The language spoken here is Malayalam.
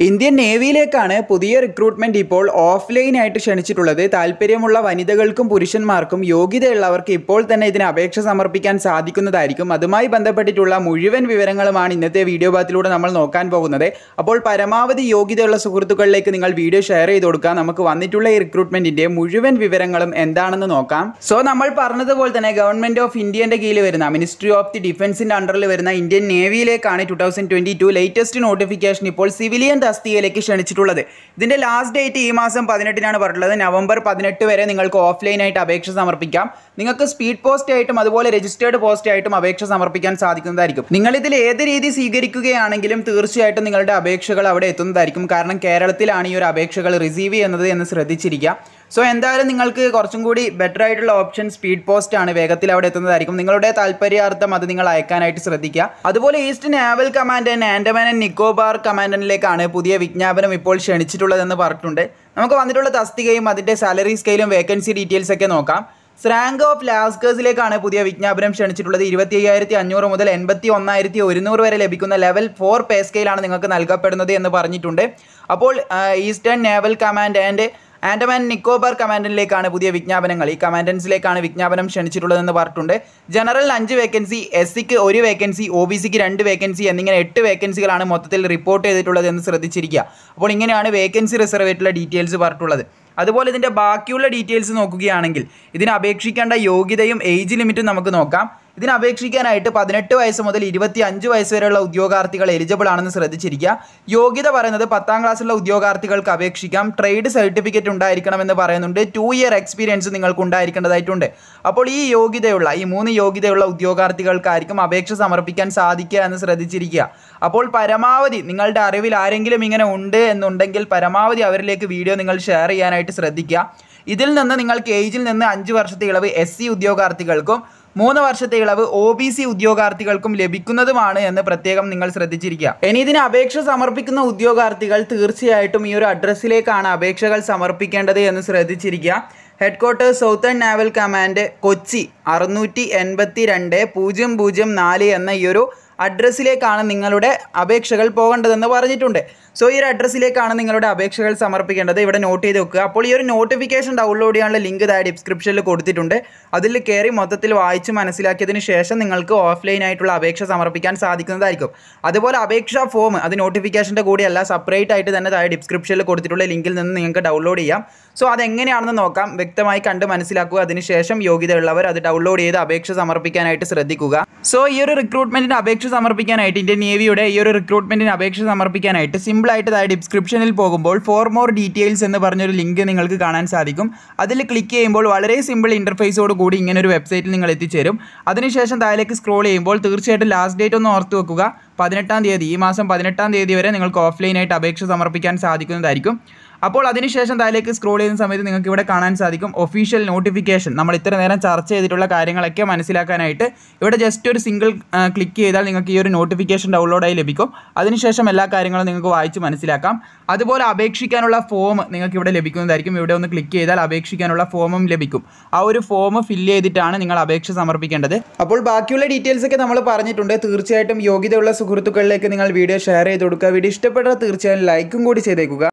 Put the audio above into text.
ഇന്ത്യൻ നേവിയിലേക്കാണ് പുതിയ റിക്രൂട്ട്മെന്റ് ഇപ്പോൾ ഓഫ്ലൈൻ ആയിട്ട് ക്ഷണിച്ചിട്ടുള്ളത് താല്പര്യമുള്ള വനിതകൾക്കും പുരുഷന്മാർക്കും യോഗ്യതയുള്ളവർക്ക് ഇപ്പോൾ തന്നെ ഇതിന് അപേക്ഷ സമർപ്പിക്കാൻ സാധിക്കുന്നതായിരിക്കും അതുമായി ബന്ധപ്പെട്ടിട്ടുള്ള മുഴുവൻ വിവരങ്ങളുമാണ് ഇന്നത്തെ വീഡിയോ ഭാഗത്തിലൂടെ നമ്മൾ നോക്കാൻ പോകുന്നത് അപ്പോൾ പരമാവധി യോഗ്യതയുള്ള സുഹൃത്തുക്കളിലേക്ക് നിങ്ങൾ വീഡിയോ ഷെയർ ചെയ്ത് കൊടുക്കുക നമുക്ക് വന്നിട്ടുള്ള ഈ റിക്രൂട്ട്മെന്റിന്റെ മുഴുവൻ വിവരങ്ങളും എന്താണെന്ന് നോക്കാം സോ നമ്മൾ പറഞ്ഞതുപോലെ തന്നെ ഗവൺമെന്റ് ഓഫ് ഇന്ത്യന്റെ കീഴിൽ വരുന്ന മിനിസ്ട്രി ഓഫ് ദി ഡിഫൻസിന്റെ അണ്ടറിൽ വരുന്ന ഇന്ത്യൻ നേവിയിലേക്കാണ് two thousand twenty two latest notification ഇപ്പോൾ സിവിലിയൻ തസ്തികയിലേക്ക് ക്ഷണിച്ചിട്ടുള്ളത് ഇതിന്റെ ലാസ്റ്റ് ഡേറ്റ് ഈ മാസം പതിനെട്ടിനാണ് പറഞ്ഞിട്ടുള്ളത് നവംബർ പതിനെട്ട് വരെ നിങ്ങൾക്ക് ഓഫ്ലൈൻ ആയിട്ട് അപേക്ഷ സമർപ്പിക്കാം നിങ്ങൾക്ക് സ്പീഡ് പോസ്റ്റ് ആയിട്ടും അതുപോലെ രജിസ്റ്റേർഡ് പോസ്റ്റ് ആയിട്ടും അപേക്ഷ സമർപ്പിക്കാൻ സാധിക്കുന്നതായിരിക്കും നിങ്ങൾ ഇതിൽ ഏത് രീതി സ്വീകരിക്കുകയാണെങ്കിലും തീർച്ചയായിട്ടും നിങ്ങളുടെ അപേക്ഷകൾ അവിടെ എത്തുന്നതായിരിക്കും കാരണം കേരളത്തിലാണ് ഈ ഒരു അപേക്ഷകൾ റിസീവ് ചെയ്യുന്നത് എന്ന് ശ്രദ്ധിച്ചിരിക്കുക സോ എന്തായാലും നിങ്ങൾക്ക് കുറച്ചും കൂടി ബെറ്റർ ആയിട്ടുള്ള ഓപ്ഷൻ സ്പീഡ് പോസ്റ്റ് ആണ് വേഗത്തിൽ അവിടെ എത്തുന്നതായിരിക്കും നിങ്ങളുടെ താല്പര്യാർത്ഥം അത് നിങ്ങൾ അയക്കാനായിട്ട് ശ്രദ്ധിക്കുക അതുപോലെ east naval command Andaman and Nicobar കമാൻഡനിലേക്കാണ് പുതിയ വിജ്ഞാപനം ഇപ്പോൾ ക്ഷണിച്ചിട്ടുള്ളതെന്ന് പറഞ്ഞിട്ടുണ്ട് നമുക്ക് വന്നിട്ടുള്ള തസ്തികയും അതിൻ്റെ സാലറി സ്കെയിലും വേക്കൻസി ഡീറ്റെയിൽസ് ഒക്കെ നോക്കാം സ്രാങ്ക് ഓഫ് ലാസ്കേഴ്സിലേക്കാണ് പുതിയ വിജ്ഞാപനം ക്ഷണിച്ചിട്ടുള്ളത് ഇരുപത്തി അയ്യായിരത്തി അഞ്ഞൂറ് മുതൽ എൺപത്തി ഒന്നായിരത്തി ഒരുന്നൂറ് വരെ ലഭിക്കുന്ന ലെവൽ ഫോർ പേ സ്കെയിലാണ് നിങ്ങൾക്ക് നൽകപ്പെടുന്നത് എന്ന് പറഞ്ഞിട്ടുണ്ട് അപ്പോൾ eastern naval command and Andaman Nicobar കമാൻഡനിലേക്കാണ് പുതിയ വിജ്ഞാപനങ്ങൾ ഈ കമാൻഡൻസിലേക്കാണ് വിജ്ഞാപനം ക്ഷണിച്ചിട്ടുള്ളതെന്ന് പറഞ്ഞിട്ടുണ്ട് ജനറൽ അഞ്ച് വേക്കൻസി എസ് സിക്ക് ഒരു വേക്കൻസി ഒ ബി സിക്ക് രണ്ട് വേക്കൻസി എന്നിങ്ങനെ എട്ട് വേക്കൻസികളാണ് മൊത്തത്തിൽ റിപ്പോർട്ട് ചെയ്തിട്ടുള്ളത് എന്ന് ശ്രദ്ധിച്ചിരിക്കുക അപ്പോൾ ഇങ്ങനെയാണ് വേക്കൻസി റിസർവ് ആയിട്ടുള്ള ഡീറ്റെയിൽസ് പറഞ്ഞിട്ടുള്ളത് അതുപോലെ ഇതിൻ്റെ ബാക്കിയുള്ള ഡീറ്റെയിൽസ് നോക്കുകയാണെങ്കിൽ ഇതിന് അപേക്ഷിക്കേണ്ട യോഗ്യതയും ഏജ് ലിമിറ്റും നമുക്ക് നോക്കാം ഇതിന് അപേക്ഷിക്കാനായിട്ട് പതിനെട്ട് വയസ്സ് മുതൽ ഇരുപത്തി അഞ്ച് വയസ്സ് വരെയുള്ള ഉദ്യോഗാർത്ഥികൾ എലിജിബിൾ ആണെന്ന് ശ്രദ്ധിച്ചിരിക്കുക യോഗ്യത പറയുന്നത് പത്താം ക്ലാസ്സിലുള്ള ഉദ്യോഗാർത്ഥികൾക്ക് അപേക്ഷിക്കാം ട്രേഡ് സർട്ടിഫിക്കറ്റ് ഉണ്ടായിരിക്കണമെന്ന് പറയുന്നുണ്ട് ടു ഇയർ എക്സ്പീരിയൻസ് നിങ്ങൾക്ക് ഉണ്ടായിരിക്കേണ്ടതായിട്ടുണ്ട് അപ്പോൾ ഈ യോഗ്യതയുള്ള ഈ മൂന്ന് യോഗ്യതയുള്ള ഉദ്യോഗാർത്ഥികൾക്കായിരിക്കും അപേക്ഷ സമർപ്പിക്കാൻ സാധിക്കുക എന്ന് ശ്രദ്ധിച്ചിരിക്കുക അപ്പോൾ പരമാവധി നിങ്ങളുടെ അറിവിൽ ആരെങ്കിലും ഇങ്ങനെ ഉണ്ട് എന്നുണ്ടെങ്കിൽ പരമാവധി അവരിലേക്ക് വീഡിയോ നിങ്ങൾ ഷെയർ ചെയ്യാനായിട്ട് ശ്രദ്ധിക്കുക ഇതിൽ നിന്ന് നിങ്ങൾക്ക് ഏജിൽ നിന്ന് അഞ്ച് വർഷത്തെ ഇളവ് എസ് സി ഉദ്യോഗാർത്ഥികൾക്കും മൂന്ന് വർഷത്തെ ഇളവ് ഒ ബി സി ഉദ്യോഗാർത്ഥികൾക്കും ലഭിക്കുന്നതുമാണ് എന്ന് പ്രത്യേകം നിങ്ങൾ ശ്രദ്ധിച്ചിരിക്കുക ഇനി ഇതിന് അപേക്ഷ സമർപ്പിക്കുന്ന ഉദ്യോഗാർത്ഥികൾ തീർച്ചയായിട്ടും ഈ ഒരു അഡ്രസ്സിലേക്കാണ് അപേക്ഷകൾ സമർപ്പിക്കേണ്ടത് എന്ന് ശ്രദ്ധിച്ചിരിക്കുക headquarters southern naval command Kochi അറുന്നൂറ്റി എൺപത്തി രണ്ട് പൂജ്യം പൂജ്യം നാല് എന്ന ഈ ഒരു അഡ്രസ്സിലേക്കാണ് നിങ്ങളുടെ അപേക്ഷകൾ പോകേണ്ടതെന്ന് പറഞ്ഞിട്ടുണ്ട് സോ ഈ ഒരു അഡ്രസ്സിലേക്കാണ് നിങ്ങളുടെ അപേക്ഷകൾ സമർപ്പിക്കേണ്ടത് ഇവിടെ നോട്ട് ചെയ്ത് വെക്കുക അപ്പോൾ ഈ ഒരു നോട്ടിഫിക്കേഷൻ ഡൗൺലോഡ് ചെയ്യാനുള്ള ലിങ്ക് താഴെ ഡിസ്ക്രിപ്ഷനിൽ കൊടുത്തിട്ടുണ്ട് അതിൽ കയറി മൊത്തത്തിൽ വായിച്ച് മനസ്സിലാക്കിയതിന് ശേഷം നിങ്ങൾക്ക് ഓഫ്ലൈൻ ആയിട്ടുള്ള അപേക്ഷ സമർപ്പിക്കാൻ സാധിക്കുന്നതായിരിക്കും അതുപോലെ അപേക്ഷാ ഫോം അത് നോട്ടിഫിക്കേഷൻ്റെ കൂടെയല്ല സെപ്പറേറ്റ് ആയിട്ട് തന്നെ താഴെ ഡിസ്ക്രിപ്ഷനിൽ കൊടുത്തിട്ടുള്ള ലിങ്കിൽ നിന്ന് നിങ്ങൾക്ക് ഡൗൺലോഡ് ചെയ്യാം സോ അതെങ്ങനെയാണെന്ന് നോക്കാം വ്യക്തമായി കണ്ട് മനസ്സിലാക്കുക അതിനുശേഷം യോഗ്യതയുള്ളവർ അത് ഡൗൺലോഡ് ചെയ്ത് അപേക്ഷ സമർപ്പിക്കാനായിട്ട് ശ്രദ്ധിക്കുക സോ ഈ ഒരു റിക്രൂട്ട്മെന്റിന് അപേക്ഷ സമർപ്പിക്കാനായിട്ട് ഇന്ത്യൻ നേവിയുടെ ഈ ഒരു റിക്രൂട്ട്മെന്റിന് അപേക്ഷ സമർപ്പിക്കാനായിട്ട് സിമ്പിൾ ആയിട്ട് താഴെ ഡിസ്ക്രിപ്ഷനിൽ പോകുമ്പോൾ ഫോർ മോർ ഡീറ്റെയിൽസ് എന്ന് പറഞ്ഞൊരു ലിങ്ക് നിങ്ങൾക്ക് കാണാൻ സാധിക്കും അതിൽ ക്ലിക്ക് ചെയ്യുമ്പോൾ വളരെ സിമ്പിൾ ഇന്റർഫേസോട് കൂടി ഇങ്ങനെ ഒരു വെബ്സൈറ്റിൽ നിങ്ങൾ എത്തിച്ചേരും അതിനുശേഷം താഴേക്ക് സ്ക്രോൾ ചെയ്യുമ്പോൾ തീർച്ചയായിട്ടും ലാസ്റ്റ് ഡേറ്റ് ഒന്ന് ഓർത്ത് വെക്കുക പതിനെട്ടാം തീയതി ഈ മാസം പതിനെട്ടാം തീയതി വരെ നിങ്ങൾക്ക് ഓഫ്ലൈനായിട്ട് അപേക്ഷ സമർപ്പിക്കാൻ സാധിക്കുന്നതായിരിക്കും അപ്പോൾ അതിനുശേഷം താഴേക്ക് സ്ക്രോൾ ചെയ്യുന്ന സമയത്ത് നിങ്ങൾക്ക് ഇവിടെ കാണാൻ സാധിക്കും ഒഫീഷ്യൽ നോട്ടിഫിക്കേഷൻ നമ്മൾ ഇത്ര നേരം ചർച്ച ചെയ്തിട്ടുള്ള കാര്യങ്ങളൊക്കെ മനസ്സിലാക്കാനായിട്ട് ഇവിടെ ജസ്റ്റ് ഒരു സിംഗിൾ ക്ലിക്ക് ചെയ്താൽ നിങ്ങൾക്ക് ഈ ഒരു നോട്ടിഫിക്കേഷൻ ഡൗൺലോഡായി ലഭിക്കും അതിനുശേഷം എല്ലാ കാര്യങ്ങളും നിങ്ങൾക്ക് വായിച്ച് മനസ്സിലാക്കാം അതുപോലെ അപേക്ഷിക്കാനുള്ള ഫോം നിങ്ങൾക്ക് ഇവിടെ ലഭിക്കുന്നതായിരിക്കും ഇവിടെ ഒന്ന് ക്ലിക്ക് ചെയ്താൽ അപേക്ഷിക്കാനുള്ള ഫോമും ലഭിക്കും ആ ഒരു ഫോം ഫില്ല് ചെയ്തിട്ടാണ് നിങ്ങൾ അപേക്ഷ സമർപ്പിക്കേണ്ടത് അപ്പോൾ ബാക്കിയുള്ള ഡീറ്റെയിൽസ് ഒക്കെ നമ്മൾ പറഞ്ഞിട്ടുണ്ട് തീർച്ചയായിട്ടും യോഗ്യതയുള്ള സുഹൃത്തുക്കളിലേക്ക് നിങ്ങൾ വീഡിയോ ഷെയർ ചെയ്ത് കൊടുക്കുക വീഡിയോ ഇഷ്ടപ്പെട്ടാൽ തീർച്ചയായും ലൈക്കും കൂടി ചെയ്തേക്കുക